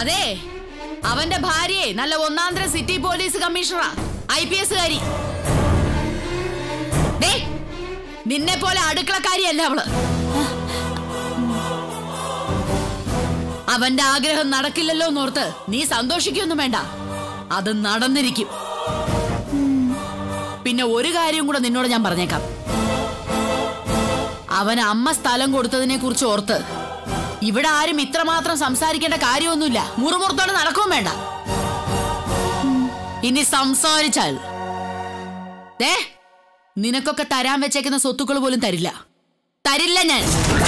അതെ അവന്റെ ഭാര്യയെ നല്ല ഒന്നാന്തര സിറ്റി പോലീസ് കമ്മീഷണറാ ഐ പി എസ് കാരി നിന്നെ പോലെ അടുക്കളക്കാരിയല്ല അവള് അവന്റെ ആഗ്രഹം നടക്കില്ലല്ലോ എന്നോർത്ത് നീ സന്തോഷിക്കൊന്നും വേണ്ട അത് നടന്നിരിക്കും പിന്നെ ഒരു കാര്യം കൂടെ നിന്നോട് ഞാൻ പറഞ്ഞേക്കാം അവന് അമ്മ സ്ഥലം കൊടുത്തതിനെ കുറിച്ച് ഓർത്ത് ഇവിടെ ആരും ഇത്രമാത്രം സംസാരിക്കേണ്ട കാര്യമൊന്നുമില്ല മുറുമുറുത്തോടെ നടക്കുകയും വേണ്ട ഇനി സംസാരിച്ചാൽ ദേ നിനക്കൊക്കെ തരാൻ വെച്ചേക്കുന്ന സ്വത്തുക്കൾ പോലും തരില്ല തരില്ല ഞാൻ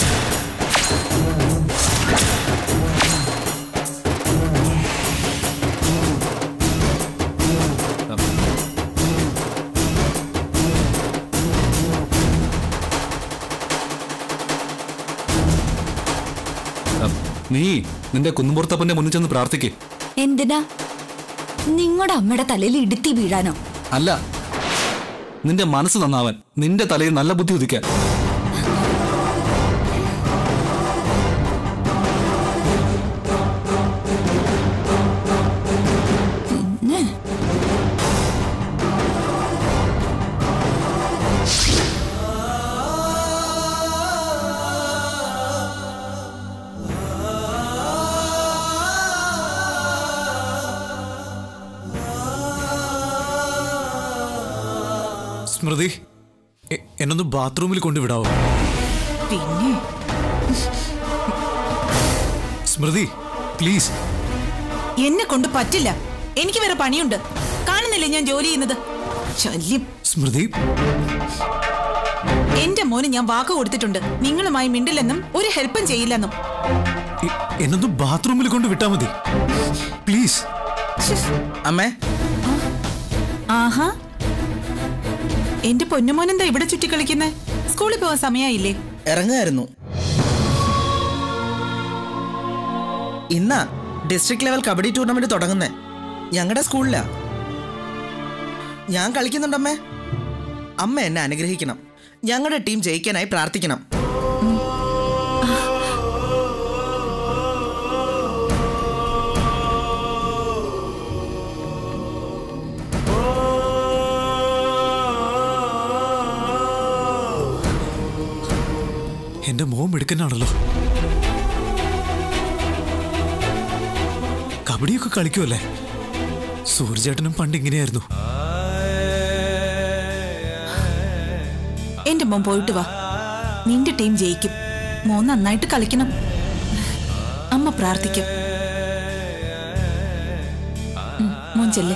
നീ നിന്റെ കുന്നുപുറത്തപ്പന്റെ മുന്നിൽ ചെന്ന് പ്രാർത്ഥിക്ക് എന്തിനാ നിങ്ങളുടെ അമ്മയുടെ തലയിൽ ഇടുത്തി വീഴാനോ അല്ല നിന്റെ മനസ്സ് നന്നാവാൻ നിന്റെ തലയിൽ നല്ല ബുദ്ധി ഉദിക്കാൻ പിന്നെ സ്മൃതി എ- എന്നൊന്ന് ബാത്റൂമിൽ കൊണ്ടുവിടാവോ പിന്നെ സ്മൃതി പ്ലീസ് എന്നെ കൊണ്ട് പറ്റില്ല എനിക്ക് വേറെ പണിയുണ്ട് കാണുന്നില്ലേ ഞാൻ ജോലി ചെയ്യുന്നത് ശല്യം സ്മൃതി എന്റെ മോന് ഞാൻ വാക്ക് കൊടുത്തിട്ടുണ്ട് നിങ്ങളുമായി മിണ്ടില്ലെന്നും ഒരു ഹെൽപ്പും ചെയ്യില്ലെന്നും എ- എന്നൊന്ന് ബാത്റൂമിൽ കൊണ്ട് വിട്ടാ മതി പ്ലീസ് അമ്മേ ആഹാ എന്റെ പൊന്നുമോനെന്താ ഇവിടെ ചുറ്റിക്കളിക്കുന്നേ സ്കൂളിൽ പോവാൻ സമയമായില്ലേ ഇറങ്ങുമായിരുന്നു ഇന്നാ ഡിസ്ട്രിക്ട് ലെവൽ കബഡി ടൂർണമെന്റ് തുടങ്ങുന്നേ ഞങ്ങളുടെ സ്കൂളിലാ ഞാൻ കളിക്കുന്നുണ്ടമ്മേ അമ്മ എന്നെ അനുഗ്രഹിക്കണം ഞങ്ങളുടെ ടീം ജയിക്കാനായി പ്രാർത്ഥിക്കണം എന്റെ മോൻ മിടുക്കനാണല്ലോ കബഡിയൊക്കെ കളിക്കുമല്ലേ സൂര്യചേട്ടനും പണ്ട് ഇങ്ങനെയായിരുന്നു എന്റെ മോൻ പോയിട്ട് വാ നിന്റെ ടീം ജയിക്കും മോൻ നന്നായിട്ട് കളിക്കണം അമ്മ പ്രാർത്ഥിക്കും ഉം, മോൻ ചെല്ലേ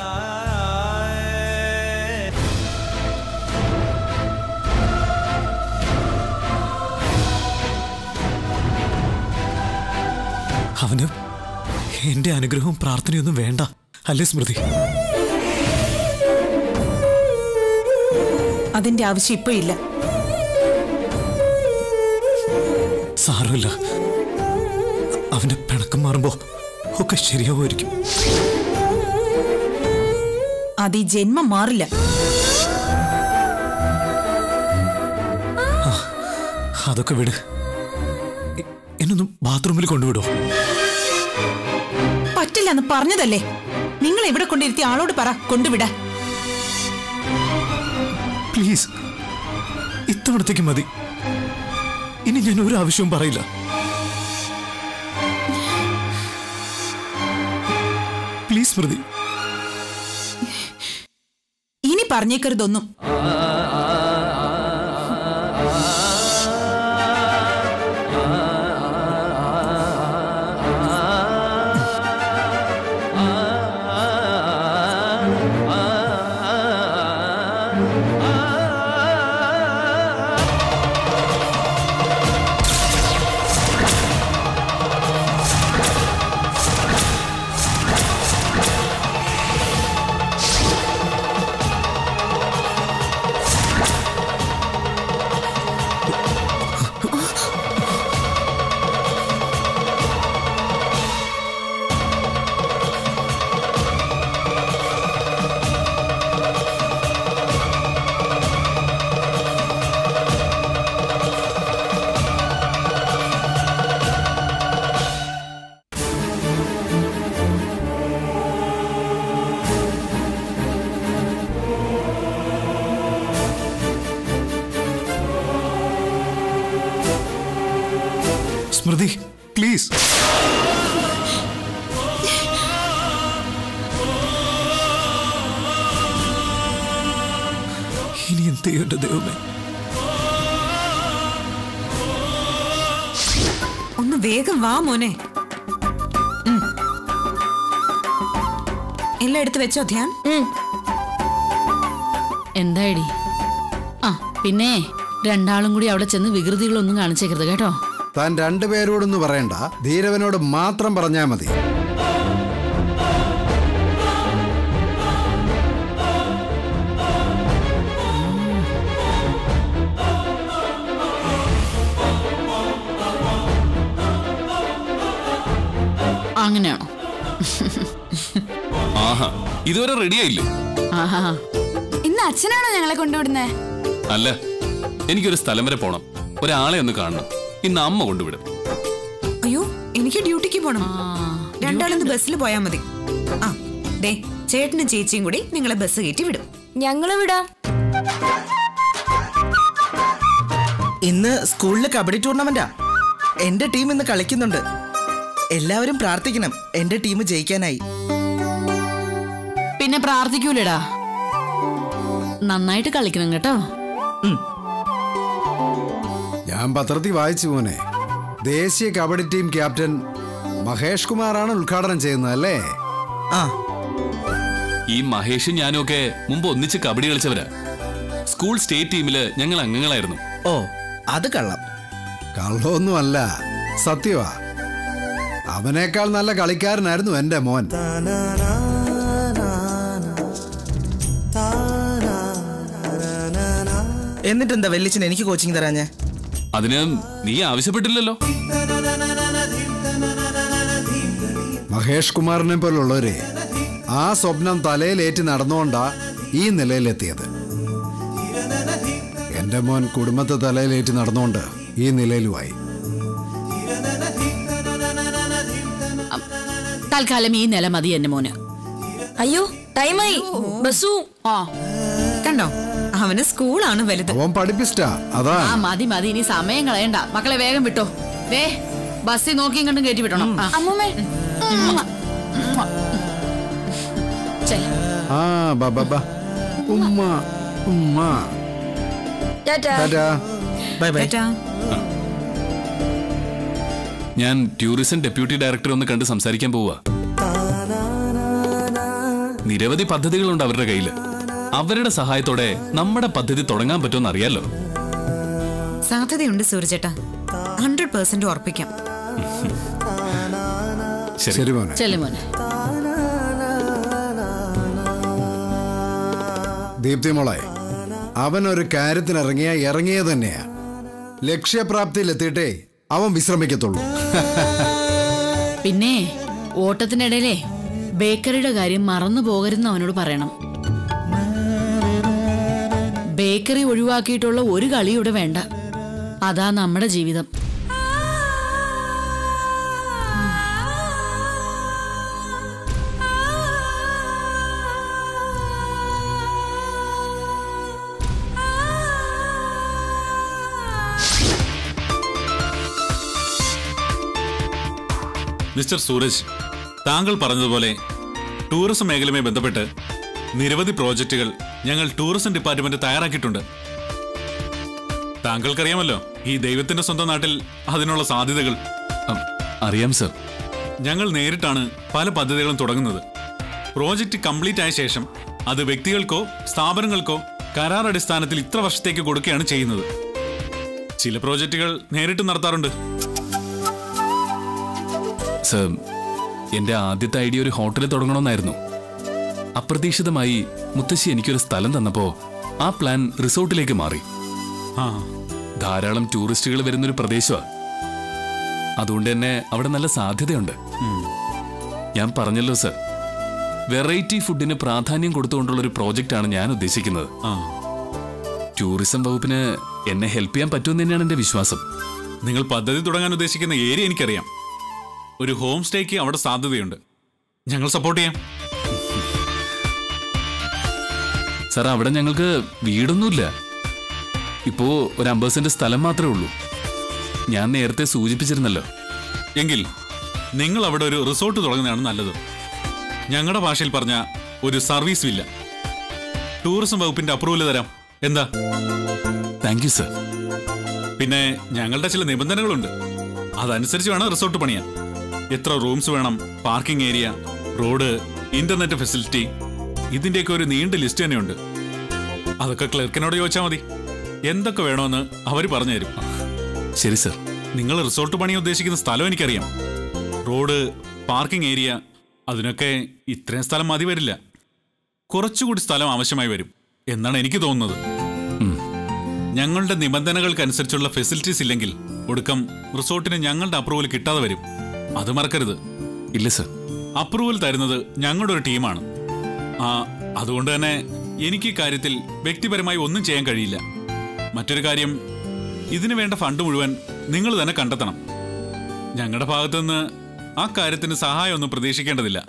അവന് എന്റെ അനുഗ്രഹവും പ്രാർത്ഥനയൊന്നും വേണ്ട അല്ലേ സ്മൃതി അതിന്റെ ആവശ്യം ഇപ്പൊ ഇല്ല സാരമില്ല അവന്റെ പിണക്കം മാറുമ്പോ ഒക്കെ ശരിയാവുമായിരിക്കും അത് ഈ ജന്മം മാറില്ല അതൊക്കെ വിട് എ- എന്നൊന്ന് ബാത്റൂമിൽ കൊണ്ടുവിടോ പറ്റില്ല എന്ന് പറഞ്ഞതല്ലേ നിങ്ങൾ ഇവിടെ കൊണ്ടിരുത്തി ആളോട് പറ കൊണ്ടുവിടാ പ്ലീസ് ഇത്തവണത്തേക്ക് മതി ഇനി ഞാൻ ഒരു ആവശ്യവും പറയില്ല പ്ലീസ് സ്മൃതി ഇനി പറഞ്ഞേക്കരുതൊന്നും സ്മൃതി പ്ലീസ് ഇനി എന്ത് ചെയ്യും എന്റെ ദൈവമേ ഒന്ന് വേഗം വാ മോനെ ഉം. എല്ലാം എടുത്തു വെച്ചോ ധ്യാൻ എന്തായടി ആ പിന്നെ രണ്ടാളും കൂടി അവിടെ ചെന്ന് വികൃതികളൊന്നും കാണിച്ചേക്കരുത് കേട്ടോ താൻ രണ്ടുപേരോടൊന്നും പറയണ്ട ധീരവനോട് മാത്രം പറഞ്ഞാൽ മതി അങ്ങനെയാണോ ആഹാ ഇതുവരെ റെഡിയായില്ലേ ആഹാ ഇന്ന് അച്ഛനാണോ ഞങ്ങളെ കൊണ്ടുവിടുന്നേ അല്ല എനിക്കൊരു സ്ഥലം വരെ പോണം ഒരാളെ ഒന്ന് കാണണം ഇന്ന് അമ്മ കൊണ്ടുവിടും അയ്യോ എനിക്ക് ഡ്യൂട്ടിക്ക് പോണം രണ്ടാളൊന്ന് ബസ്സിൽ പോയാ മതി ആ ദേ ചേട്ടനും ചേച്ചിയും കൂടി നിങ്ങളെ ബസ് കയറ്റി വിടും ഞങ്ങള് വിടാം ഇന്ന് സ്കൂളിൽ കബഡി ടൂർണമെന്റാ എന്റെ ടീം ഇന്ന് കളിക്കുന്നുണ്ട് എല്ലാവരും പ്രാർത്ഥിക്കണം എന്റെ ടീം ജയിക്കാനായി പിന്നെ പ്രാർത്ഥിക്കൂലടാ നന്നായിട്ട് കളിക്കണം കേട്ടോ ഞാൻ പത്രത്തിൽ വായിച്ചു മോനെ ദേശീയ കബഡി ടീം ക്യാപ്റ്റൻ മഹേഷ് കുമാറാണ് ഉദ്ഘാടനം ചെയ്യുന്നത് അല്ലേ ആ ഈ മഹേഷും ഞാനും ഒക്കെ മുമ്പ് ഒന്നിച്ച് കബഡി കളിച്ചവരാ സ്കൂൾ സ്റ്റേറ്റ് ടീമില് ഞങ്ങൾ അംഗങ്ങളായിരുന്നു ഓ അത് കള്ളം കള്ളമൊന്നുമല്ല സത്യവാ അവനേക്കാൾ നല്ല കളിക്കാരനായിരുന്നു എന്റെ മോൻ എന്നിട്ടെന്താ വെല്ലിച്ചൻ എനിക്ക് കോച്ചിങ് തരാഞ്ഞേ അതിന് നീ ആവശ്യപ്പെട്ടില്ലല്ലോ മഹേഷ് കുമാറിനെ പോലുള്ളവരെ ആ സ്വപ്നം തലയിലേറ്റി നടന്നുകൊണ്ടാ ഈ നിലയിലെത്തിയത് എന്റെ മോൻ കുടുംബത്തെ തലയിലേറ്റി നടന്നുകൊണ്ട് ഈ നിലയിലുമായി തൽക്കാലം ഈ നില മതി എന്റെ മോന് അയ്യോ ടൈമായി ബസ്സു ആ കണ്ടോ അവന് സ്കൂളാണ് വലുത് അവൻ പഠിപ്പിസ്റ്റാ അതാ ആ മതി മതി ഇനി സമയം കളയണ്ട മക്കളെ വേഗം വിട്ടോ ദേ ബസ്സിൽ നോക്കിയും കണ്ടും കയറ്റി വിടണം ആ. അമ്മൂമ്മേ ചെല്ല്. ആ ബാബാ ഉമ്മ ഉമ്മ ടാറ്റാ ടാറ്റാ ബൈ ബൈ ഏട്ടാ ഞാൻ ടൂറിസം ഡെപ്യൂട്ടി ഡയറക്ടർ ഒന്ന് കണ്ട് സംസാരിക്കാൻ പോവുക നിരവധി പദ്ധതികളുണ്ട് അവരുടെ കയ്യിൽ അവരുടെ സഹായത്തോടെ നമ്മുടെ പദ്ധതി തുടങ്ങാൻ പറ്റുമെന്ന് അറിയാലോ സാധ്യതയുണ്ട് സൂരജേട്ടാ ഹൺഡ്രഡ് പെർസെന്റ് ഉറപ്പിക്കാം ശരി ശരി മോനെ ചെല്ല് മോനെ ദീപ്തി മോളെ അവൻ ഒരു കാര്യത്തിനിറങ്ങിയ ഇറങ്ങിയ തന്നെയാ ലക്ഷ്യപ്രാപ്തിയിലെത്തിയിട്ടേ അവൻ വിശ്രമിക്കത്തുള്ളൂ പിന്നെ ഓട്ടത്തിനിടയിലേ ബേക്കറിയുടെ കാര്യം മറന്നു പോകരുതെന്ന് അവനോട് പറയണം ബേക്കറി ഒഴിവാക്കിയിട്ടുള്ള ഒരു കളി ഇവിടെ വേണ്ട അതാ നമ്മുടെ ജീവിതം മിസ്റ്റർ സൂരജ് താങ്കൾ പറഞ്ഞതുപോലെ ടൂറിസം മേഖലയുമായി ബന്ധപ്പെട്ട് നിരവധി പ്രോജക്റ്റുകൾ ഞങ്ങൾ ടൂറിസം ഡിപ്പാർട്ട്മെന്റ് തയ്യാറാക്കിയിട്ടുണ്ട് താങ്കൾക്കറിയാമല്ലോ ഈ ദൈവത്തിന്റെ സ്വന്തം നാട്ടിൽ അതിനുള്ള സാധ്യതകൾ അം, അറിയാം സർ ഞങ്ങൾ നേരിട്ടാണ് പല പദ്ധതികളും തുടങ്ങുന്നത് പ്രോജക്റ്റ് കംപ്ലീറ്റ് ആയ ശേഷം അത് വ്യക്തികൾക്കോ സ്ഥാപനങ്ങൾക്കോ കരാർ അടിസ്ഥാനത്തിൽ ഇത്ര വർഷത്തേക്ക് കൊടുക്കുകയാണ് ചെയ്യുന്നത് ചില പ്രോജക്റ്റുകൾ നേരിട്ട് നടത്താറുണ്ട് സർ എന്റെ ആദ്യത്തെ ഐഡിയ ഒരു ഹോട്ടലിൽ തുടങ്ങണമെന്നായിരുന്നു അപ്രതീക്ഷിതമായി മുത്തശ്ശി എനിക്കൊരു സ്ഥലം തന്നപ്പോ ആ പ്ലാൻ റിസോർട്ടിലേക്ക് മാറി ആ ധാരാളം ടൂറിസ്റ്റുകൾ വരുന്നൊരു പ്രദേശമാണ് അതുകൊണ്ട് തന്നെ അവിടെ നല്ല സാധ്യതയുണ്ട് ഞാൻ പറഞ്ഞല്ലോ സർ വെറൈറ്റി ഫുഡിന് പ്രാധാന്യം കൊടുത്തുകൊണ്ടുള്ള ഒരു പ്രോജക്റ്റാണ് ഞാൻ ഉദ്ദേശിക്കുന്നത് ആ ടൂറിസം വകുപ്പിന് എന്നെ ഹെൽപ്പ് ചെയ്യാൻ പറ്റുമെന്ന് തന്നെയാണ് എന്റെ വിശ്വാസം നിങ്ങൾ പദ്ധതി തുടങ്ങാൻ ഉദ്ദേശിക്കുന്ന ഏരിയ എനിക്കറിയാം ഒരു ഹോം സ്റ്റേക്ക് അവിടെ സാധ്യതയുണ്ട് ഞങ്ങൾ സപ്പോർട്ട് ചെയ്യാം സാർ അവിടെ ഞങ്ങൾക്ക് വീടൊന്നുമില്ല ഇപ്പോ ഒരു അമ്പത് സെന്റ് സ്ഥലം മാത്രമേ ഉള്ളൂ ഞാൻ നേരത്തെ സൂചിപ്പിച്ചിരുന്നല്ലോ എങ്കിൽ നിങ്ങൾ അവിടെ ഒരു റിസോർട്ട് തുടങ്ങുന്നതാണ് നല്ലത് ഞങ്ങളുടെ ഭാഷയിൽ പറഞ്ഞ ഒരു സർവീസ് വില്ല ടൂറിസം വകുപ്പിന്റെ അപ്രൂവൽ തരാം എന്താ താങ്ക് യു സർ പിന്നെ ഞങ്ങളുടെ ചില നിബന്ധനകളുണ്ട് അതനുസരിച്ച് വേണം റിസോർട്ട് പണിയാൻ എത്ര റൂംസ് വേണം parking area road internet facility ഇതിന്റെയൊക്കെ ഒരു നീണ്ട ലിസ്റ്റ് തന്നെയുണ്ട് അതൊക്കെ ക്ലർക്കിനോട് ചോദിച്ചാൽ മതി എന്തൊക്കെ വേണമെന്ന് അവർ പറഞ്ഞുതരും ശരി സർ നിങ്ങൾ റിസോർട്ട് പണിയാൻ ഉദ്ദേശിക്കുന്ന സ്ഥലം എനിക്കറിയാം റോഡ് പാർക്കിംഗ് ഏരിയ അതിനൊക്കെ ഇത്രയും സ്ഥലം മതി വരില്ല കുറച്ചുകൂടി സ്ഥലം ആവശ്യമായി വരും എന്നാണ് എനിക്ക് തോന്നുന്നത് ഞങ്ങളുടെ നിബന്ധനകൾക്കനുസരിച്ചുള്ള ഫെസിലിറ്റീസ് ഇല്ലെങ്കിൽ ഒടുക്കം റിസോർട്ടിന് ഞങ്ങളുടെ അപ്രൂവൽ കിട്ടാതെ വരും അത് മറക്കരുത് ഇല്ല സർ അപ്രൂവൽ തരുന്നത് ഞങ്ങളുടെ ഒരു ടീമാണ് ആ അതുകൊണ്ട് തന്നെ എനിക്ക് ഈ കാര്യത്തിൽ വ്യക്തിപരമായി ഒന്നും ചെയ്യാൻ കഴിയില്ല മറ്റൊരു കാര്യം ഇതിനു വേണ്ട ഫണ്ട് മുഴുവൻ നിങ്ങൾ തന്നെ കണ്ടെത്തണം ഞങ്ങളുടെ ഭാഗത്തുനിന്ന് ആ കാര്യത്തിന് സഹായമൊന്നും പ്രതീക്ഷിക്കേണ്ടതില്ല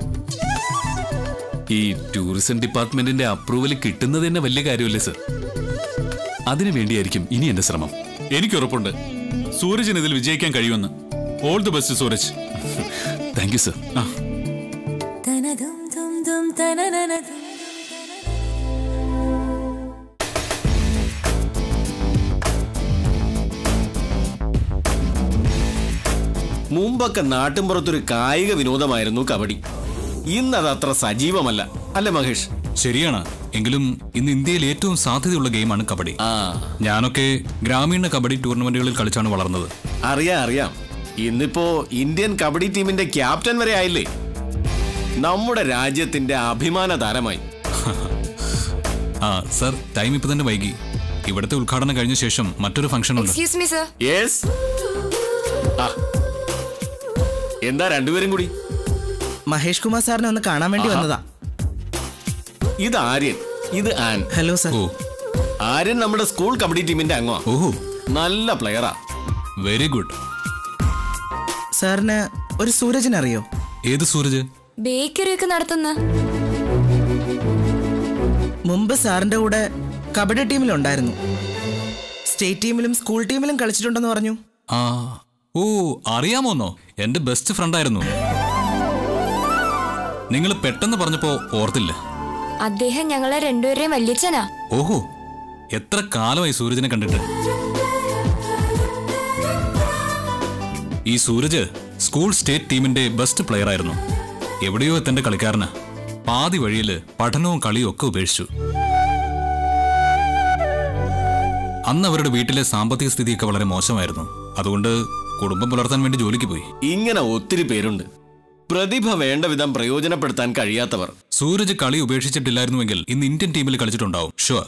ഈ ടൂറിസം ഡിപ്പാർട്ട്മെന്റിന്റെ അപ്രൂവൽ കിട്ടുന്നത് തന്നെ വലിയ കാര്യമല്ലേ സർ അതിനു വേണ്ടിയായിരിക്കും ഇനി എന്റെ ശ്രമം എനിക്ക് ഉറപ്പുണ്ട് സൂരജിന് ഇതിൽ വിജയിക്കാൻ കഴിയുമെന്ന് all the best Suraj thank you sir ആ മുമ്പൊക്കെ നാട്ടിൻപുറത്തൊരു കായിക വിനോദമായിരുന്നു കബഡി ഇന്നത് അത്ര സജീവമല്ല അല്ലേ മഹേഷ് ശരിയാണ് എങ്കിലും ഇന്ന് ഇന്ത്യയിൽ ഏറ്റവും സാധ്യതയുള്ള ഗെയിമാണ് കബഡി ആ ഞാനൊക്കെ ഗ്രാമീണ കബഡി ടൂർണമെന്റുകളിൽ കളിച്ചാണ് വളർന്നത് അറിയാം അറിയാം ഇന്നിപ്പോ ഇന്ത്യൻ കബഡി ടീമിന്റെ ക്യാപ്റ്റൻ വരെ ആയില്ലേ നമ്മുടെ രാജ്യത്തിന്റെ അഭിമാന താരമായി ആ സർ ടൈം ഇപ്പൊ തന്നെ വൈകി ഇവിടുത്തെ ഉദ്ഘാടനം കഴിഞ്ഞ ശേഷം മറ്റൊരു ഫംഗ്ഷൻ ഉണ്ട് എക്സ്ക്യൂസ് മീ സർ യെസ് ആ എന്താ രണ്ടുപേരും കൂടി മഹേഷ് കുമാർ സാറിനെ ഒന്ന് കാണാൻ വേണ്ടി വന്നതാ ഇത് ആര്യൻ ഇത് ആൻ ഹലോ സർ ഓ ആര്യൻ നമ്മുടെ സ്കൂൾ കബഡി ടീമിന്റെ അംഗമാ ഓഹോ നല്ല പ്ലെയറാ വെരി ഗുഡ് സാറിന് ഒരു സൂരജിനെ അറിയോ ഏത് സൂരജ് ബേക്കറി ഒക്കെ നടത്തുന്ന മുമ്പ് സാറിന്റെ കൂടെ കബഡി ടീമിലുണ്ടായിരുന്നു സ്റ്റേറ്റ് ടീമിലും സ്കൂൾ ടീമിലും കളിച്ചിട്ടുണ്ടെന്ന് പറഞ്ഞു ആ ഓ അറിയാമോന്നോ എന്റെ ബെസ്റ്റ് ഫ്രണ്ട് ആയിരുന്നു നിങ്ങൾ പെട്ടെന്ന് പറഞ്ഞപ്പോ ഓർത്തില്ല അദ്ദേഹം ഞങ്ങളെ രണ്ടുപേരെയും വല്യച്ഛനാ ഓഹോ എത്ര കാലമായി സൂരജിനെ കണ്ടിട്ട് ഈ സൂരജ് സ്കൂൾ സ്റ്റേറ്റ് ടീമിന്റെ ബെസ്റ്റ് പ്ലെയർ ആയിരുന്നു എവിടെയോ എത്തേണ്ട കളിക്കാരന് പാതി വഴിയില് പഠനവും കളിയും ഒക്കെ ഉപേക്ഷിച്ചു അന്ന് അവരുടെ വീട്ടിലെ സാമ്പത്തിക സ്ഥിതിയൊക്കെ വളരെ മോശമായിരുന്നു അതുകൊണ്ട് കുടുംബം പുലർത്താൻ വേണ്ടി ജോലിക്ക് പോയി ഇങ്ങനെ ഒത്തിരി പേരുണ്ട് പ്രതിഭ വേണ്ട വിധം പ്രയോജനപ്പെടുത്താൻ കഴിയാത്തവർ സൂരജ് കളി ഉപേക്ഷിച്ചിട്ടില്ലായിരുന്നുവെങ്കിൽ ഇന്ന് ഇന്ത്യൻ ടീമിൽ കളിച്ചിട്ടുണ്ടാവും ഷുവർ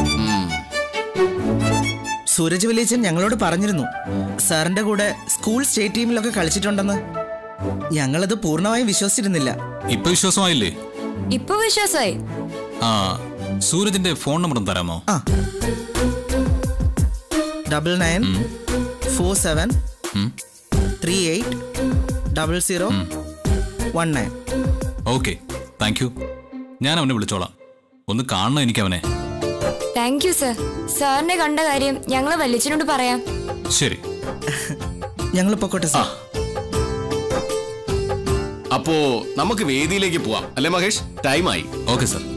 സൂരജ് വലിയച്ചൻ ഞങ്ങളോട് പറഞ്ഞിരുന്നു സാറിന്റെ കൂടെ സ്കൂൾ സ്റ്റേറ്റ് ടീമിലൊക്കെ കളിച്ചിട്ടുണ്ടെന്ന് ഞങ്ങളത് പൂർണ്ണമായും വിശ്വസിച്ചിരുന്നില്ല ഇപ്പൊ വിശ്വാസമായില്ലേ ഇപ്പൊ വിശ്വാസമായി ആ സൂരജിന്റെ ഫോൺ നമ്പർ ഒന്ന് തരാമോ ആ ഡബിൾ നയൻ ഫോർ സെവൻ ഉം. Three eight double zero one nine okay thank you ഞാൻ അവനെ വിളിച്ചോളാം ഒന്ന് കാണണം എനിക്ക് അവനെ താങ്ക് യു സർ സാറിനെ കണ്ട കാര്യം ഞങ്ങൾ വല്യച്ഛനോട് പറയാം ശരി ഞങ്ങൾ പൊക്കോട്ടെ സാർ അപ്പോ നമുക്ക് വേദിയിലേക്ക് പോവാം അല്ലേ മഹേഷ് ടൈമായി ഓക്കെ സർ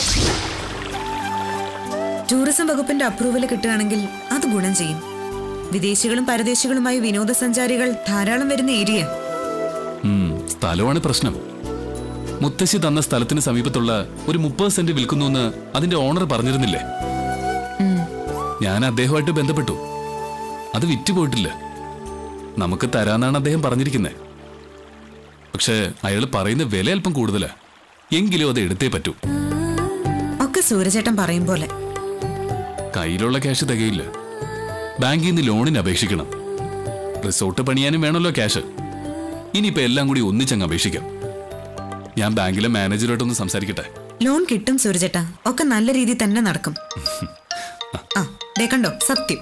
ടൂറിസം വകുപ്പിന്റെ അപ്രൂവൽ കിട്ടുകയാണെങ്കിൽ അത് ഗുണം ചെയ്യും വിദേശികളും പരദേശികളുമായി വിനോദസഞ്ചാരികൾ ധാരാളം വരുന്ന ഏരിയ ഉം, സ്ഥലമാണ് പ്രശ്നം മുത്തശ്ശി തന്ന സ്ഥലത്തിന് സമീപത്തുള്ള ഒരു മുപ്പത് സെന്റ് വിൽക്കുന്നു എന്ന് അതിന്റെ ഓണർ പറഞ്ഞിരുന്നില്ലേ ഞാൻ അദ്ദേഹമായിട്ട് ബന്ധപ്പെട്ടു അത് വിറ്റുപോയിട്ടില്ല നമുക്ക് തരാന്നാണ് അദ്ദേഹം പറഞ്ഞിരിക്കുന്നത് പക്ഷെ അയാൾ പറയുന്ന വില അല്പം കൂടുതലാ എങ്കിലും അത് എടുത്തേ പറ്റൂ ഒക്കെ സൂരജേട്ടൻ പറയും പോലെ കയ്യിലുള്ള ക്യാഷ് തികയില്ല ബാങ്കിൽ നിന്ന് ലോണിന് അപേക്ഷിക്കണം റിസോർട്ട് പണിയാനും വേണമല്ലോ ക്യാഷ് ഇനിയിപ്പോ എല്ലാം കൂടി ഒന്നിച്ചങ്ങ് അപേക്ഷിക്കാം ഞാൻ ബാങ്കിലെ മാനേജറുമായിട്ടൊന്ന് സംസാരിക്കട്ടെ ലോൺ കിട്ടും സൂരജേട്ടാ ഒക്കെ നല്ല രീതിയിൽ തന്നെ നടക്കും ആ ദേ കണ്ടോ സത്യം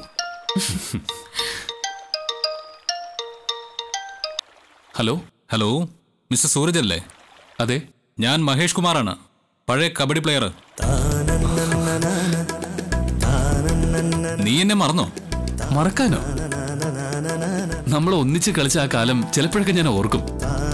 ഹലോ ഹലോ മിസ്റ്റർ സൂരജ് അല്ലേ അതെ ഞാൻ മഹേഷ് കുമാറാണ് പഴയ കബഡി പ്ലെയർ നീ എന്നെ മറന്നോ മറക്കാനോ നമ്മൾ ഒന്നിച്ച് കളിച്ച ആ കാലം ചിലപ്പോഴൊക്കെ ഞാൻ ഓർക്കും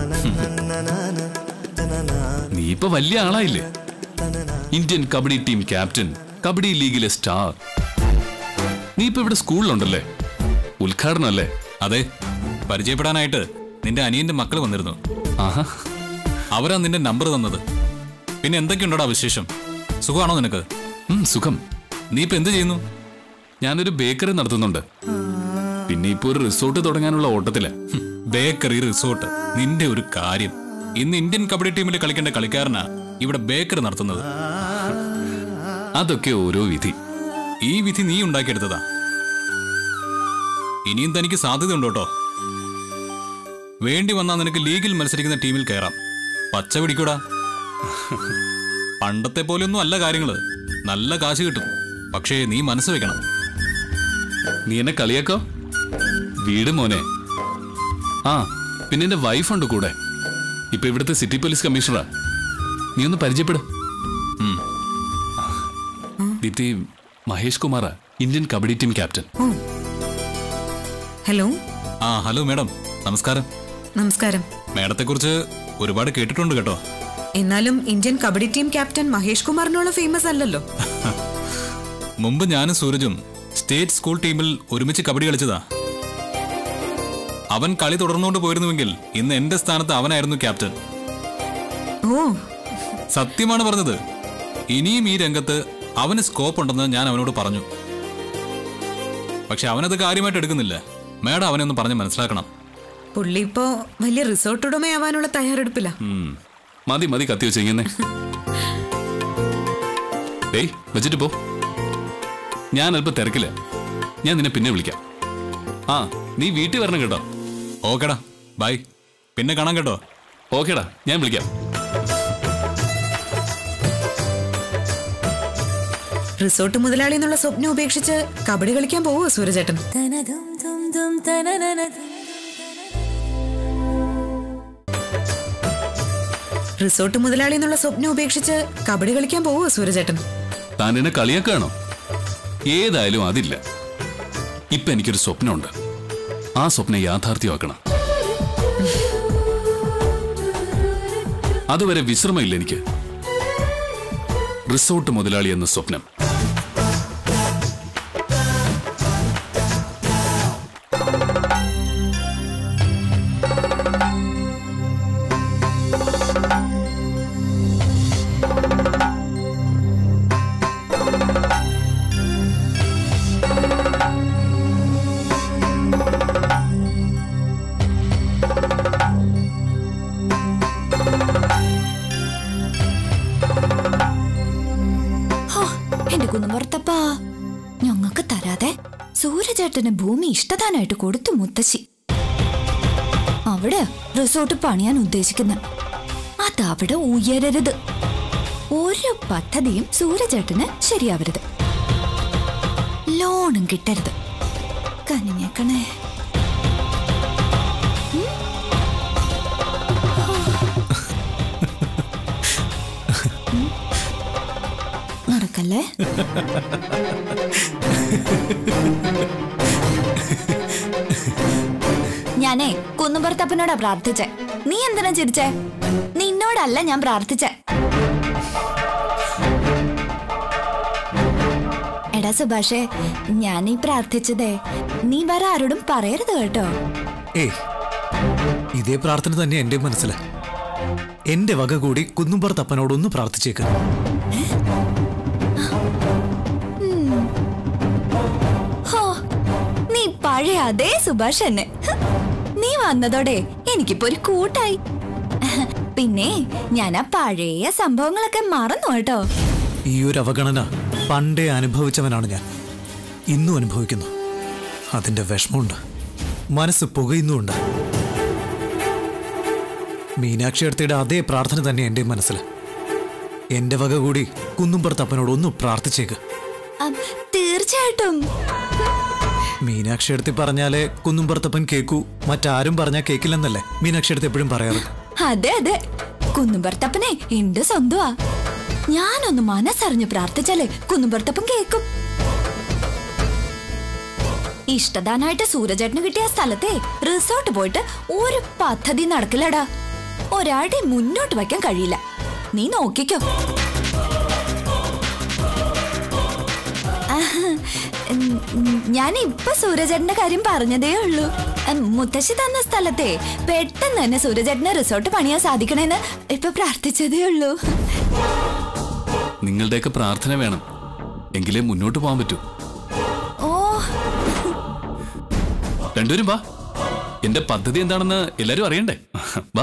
നീ ഇപ്പൊ വലിയ ആളായില്ലേ Indian kabaddi team captain kabaddi ലീഗിലെ സ്റ്റാർ നീ ഇപ്പൊ ഇവിടെ സ്കൂളിലുണ്ടല്ലേ ഉദ്ഘാടനം അല്ലേ അതെ പരിചയപ്പെടാനായിട്ട് നിന്റെ അനിയന്റെ മക്കൾ വന്നിരുന്നു ആഹാ അവരാ നിന്റെ നമ്പർ തന്നത് പിന്നെ എന്തൊക്കെയുണ്ടോടാ വിശേഷം സുഖമാണോ നിനക്ക് ഉം, സുഖം നീ ഇപ്പൊ എന്ത് ചെയ്യുന്നു ഞാനൊരു ബേക്കറി നടത്തുന്നുണ്ട് പിന്നെ ഇപ്പൊ ഒരു റിസോർട്ട് തുടങ്ങാനുള്ള ഓട്ടത്തില് ഹും, ബേക്കറി റിസോർട്ട് നിന്റെ ഒരു കാര്യം ഇന്ന് ഇന്ത്യൻ കബഡി ടീമിൽ കളിക്കേണ്ട കളിക്കാരനാ ഇവിടെ ബേക്കറി നടത്തുന്നത് അതൊക്കെ ഓരോ വിധി ഈ വിധി നീ ഉണ്ടാക്കിയെടുത്തതാ ഇനിയും തനിക്ക് സാധ്യതയുണ്ട് കേട്ടോ വേണ്ടി വന്നാൽ നിനക്ക് ലീഗിൽ മത്സരിക്കുന്ന ടീമിൽ കയറാം പച്ച പിടിക്കൂടാ പണ്ടത്തെ പോലെയൊന്നും അല്ല കാര്യങ്ങള് നല്ല കാശ് കിട്ടും പക്ഷേ നീ മനസ്സ് വെക്കണം നീ എന്നെ കളിയാക്കോ വീട് മോനെ ആ പിന്നെ എന്റെ വൈഫുണ്ട് കൂടെ ഇപ്പൊ ഇവിടുത്തെ സിറ്റി പോലീസ് കമ്മീഷണറാ നീ ഒന്ന് പരിചയപ്പെടും ഉം. ദീപ്തി മഹേഷ് കുമാറാ Indian kabaddi team captain hello ആ ഹലോ മാഡം നമസ്കാരം നമസ്കാരം മാഡത്തെക്കുറിച്ച് ഒരുപാട് കേട്ടിട്ടുണ്ട് കേട്ടോ എന്നാലും Indian kabaddi team captain Mahesh കുമാറിനോളം ഫേമസ് അല്ലല്ലോ മുമ്പ് ഞാനും സൂരജും സ്റ്റേറ്റ് സ്കൂൾ ടീമിൽ ഒരുമിച്ച് കബഡി കളിച്ചതാ അവൻ കളി തുടർന്നുകൊണ്ട് പോയിരുന്നുവെങ്കിൽ ഇന്ന് എന്റെ സ്ഥാനത്ത് അവനായിരുന്നു ക്യാപ്റ്റൻ ഓ സത്യമാണ് പറഞ്ഞത് ഇനിയും ഈ രംഗത്ത് അവന് സ്കോപ്പ് ഉണ്ടെന്ന് ഞാൻ അവനോട് പറഞ്ഞു പക്ഷെ അവനത് കാര്യമായിട്ട് എടുക്കുന്നില്ല മാഡം അവനെ ഒന്ന് പറഞ്ഞ് മനസ്സിലാക്കണം പുള്ളി ഇപ്പോ വലിയ റിസോർട്ട് ഉടമയാവാനുള്ള തയ്യാറെടുപ്പില്ല ഉം. മതി മതി കത്തി വെച്ച് ഇങ്ങനെ ഏയ് വെച്ചിട്ട് പോ ഞാൻ അല്പം തിരക്കില്ല ഞാൻ നിന്നെ പിന്നെ വിളിക്കാം ആ നീ വീട്ടിൽ വരണം കേട്ടോ ഓക്കേടാ ബൈ പിന്നെ കാണാം കേട്ടോ ഓക്കേടാ ഞാൻ വിളിക്കാം റിസോർട്ട് മുതലാളി എന്നുള്ള സ്വപ്നം ഉപേക്ഷിച്ച് കബഡി കളിക്കാൻ പോവോ സൂരജേട്ടൻ റിസോർട്ട് മുതലാളി എന്നുള്ള സ്വപ്നം ഉപേക്ഷിച്ച് കബഡി കളിക്കാൻ പോവോ സൂരജേട്ടൻ താൻ എന്നെ കളിയാക്കാണോ ഏതായാലും അതില്ല ഇപ്പൊ എനിക്കൊരു സ്വപ്നമുണ്ട് ആ സ്വപ്നം യാഥാർത്ഥ്യമാക്കണം അതുവരെ വിശ്രമമില്ല എനിക്ക് റിസോർട്ട് മുതലാളി എന്ന സ്വപ്നം ഹോ, എന്റെ കുന്നുപുറത്തപ്പാ ഞങ്ങക്ക് തരാതെ സൂര്യചേട്ടന് ഭൂമി ഇഷ്ടദാനായിട്ട് കൊടുത്തു മുത്തശ്ശി അവിടെ റിസോർട്ട് പണിയാൻ ഉദ്ദേശിക്കുന്ന അതവിടെ ഉയരരുത് ഒരു പദ്ധതിയും സൂര്യചേട്ടന് ശരിയാവരുത് ലോണും കിട്ടരുത് കനിഞ്ഞേക്കണേ നടക്കല്ലേ ഞാനേ കുന്നുപുറത്തപ്പനോടാ പ്രാർത്ഥിച്ചേ നീ എന്തിനാ ചിരിച്ചേ നിന്നോടല്ല ഞാൻ പ്രാർത്ഥിച്ചേ എടാ സുഭാഷേ ഞാൻ ഈ പ്രാർത്ഥിച്ചതേ നീ വേറെ ആരോടും പറയരുത് കേട്ടോ ഏയ് ഇതേ പ്രാർത്ഥന തന്നെ എന്റെ മനസ്സിൽ എന്റെ വക കൂടി കുന്നുംപുറത്തപ്പനോടൊന്ന് പ്രാർത്ഥിച്ചേക്ക് ഹോ നീ പഴയ അതേ സുഭാഷ് തന്നെ ഹ്, നീ വന്നതോടെ എനിക്കിപ്പോ ഒരു കൂട്ടായി പിന്നെ ഞാൻ ആ പഴയ സംഭവങ്ങളൊക്കെ മറന്നു കേട്ടോ ഈ ഒരു അവഗണന പണ്ടേ അനുഭവിച്ചവനാണ് ഞാൻ ഇന്നും അനുഭവിക്കുന്നു അതിന്റെ വിഷമമുണ്ട് മനസ്സ് പുകയുന്നുമുണ്ട് മീനാക്ഷി അടുത്തയുടെ അതേ പ്രാർത്ഥന തന്നെ എൻ്റെ മനസ്സിൽ എന്റെ വക കൂടി കുന്നുംപുറത്തപ്പനോട് ഒന്ന് പ്രാർത്ഥിച്ചേക്ക് അം, തീർച്ചയായിട്ടും മീനാക്ഷി അടുത്ത് പറഞ്ഞാലേ കുന്നുംപുറത്തപ്പൻ കേക്കൂ മറ്റാരും പറഞ്ഞാൽ കേക്കില്ലെന്നല്ലേ മീനാക്ഷി അടുത്ത് എപ്പോഴും പറയാറ് അതെ അതെ കുന്നുംപുറത്തപ്പനെ എന്റെ സ്വന്തമാ ഞാനൊന്ന് മനസ്സറിഞ്ഞ് പ്രാർത്ഥിച്ചാലേ കുന്നുംപുറത്തപ്പൻ കേക്കും ഇഷ്ടദാനായിട്ട് സൂരജേട്ടന് കിട്ടിയ ആ സ്ഥലത്തെ റിസോർട്ട് പോയിട്ട് ഒരു പദ്ധതി നടക്കില്ലടാ ഒരാളുടെ മുന്നോട്ട് വയ്ക്കാൻ കഴിയില്ല നീ നോക്കിക്കോ ഞാൻ ഇപ്പൊ സൂരജേട്ടന്റെ കാര്യം പറഞ്ഞതേ ഉള്ളൂ ഉം, മുത്തശ്ശി തന്ന സ്ഥലത്തെ പെട്ടെന്ന് തന്നെ സൂരജേട്ടന് റിസോർട്ട് പണിയാൻ സാധിക്കണേന്ന് ഇപ്പൊ പ്രാർത്ഥിച്ചതേ ഉള്ളൂ നിങ്ങളുടെയൊക്കെ പ്രാർത്ഥന വേണം എങ്കിലേ മുന്നോട്ട് പോകാൻ പറ്റൂ ഓ രണ്ടുപേരും വാ എന്റെ പദ്ധതി എന്താണെന്ന് എല്ലാരും അറിയണ്ടേ വാ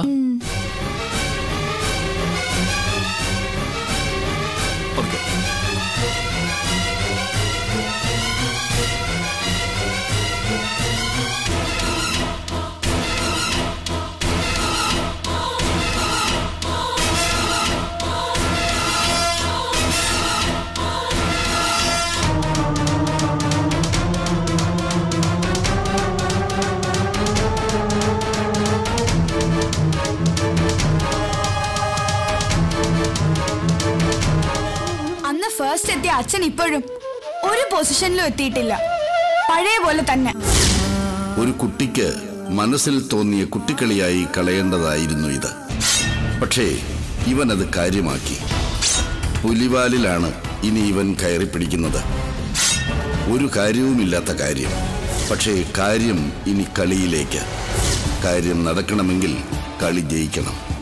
പതുക്കെ. അന്ന് ഫസ്റ്റ് എത്തിയ അച്ഛൻ ഇപ്പോഴും ഒരു പൊസിഷനിലും എത്തിയിട്ടില്ല പഴയ പോലെ തന്നെ ഒരു കുട്ടിക്ക് മനസ്സിൽ തോന്നിയ കുട്ടിക്കളിയായി കളയേണ്ടതായിരുന്നു ഇത് പക്ഷേ ഇവൻ അത് കാര്യമാക്കി പുലിവാലിലാണ് ഇനി ഇവൻ കയറി പിടിക്കുന്നത് ഒരു കാര്യവുമില്ലാത്ത കാര്യം പക്ഷേ കാര്യം ഇനി കളിയിലേക്ക് കാര്യം നടക്കണമെങ്കിൽ കളി ജയിക്കണം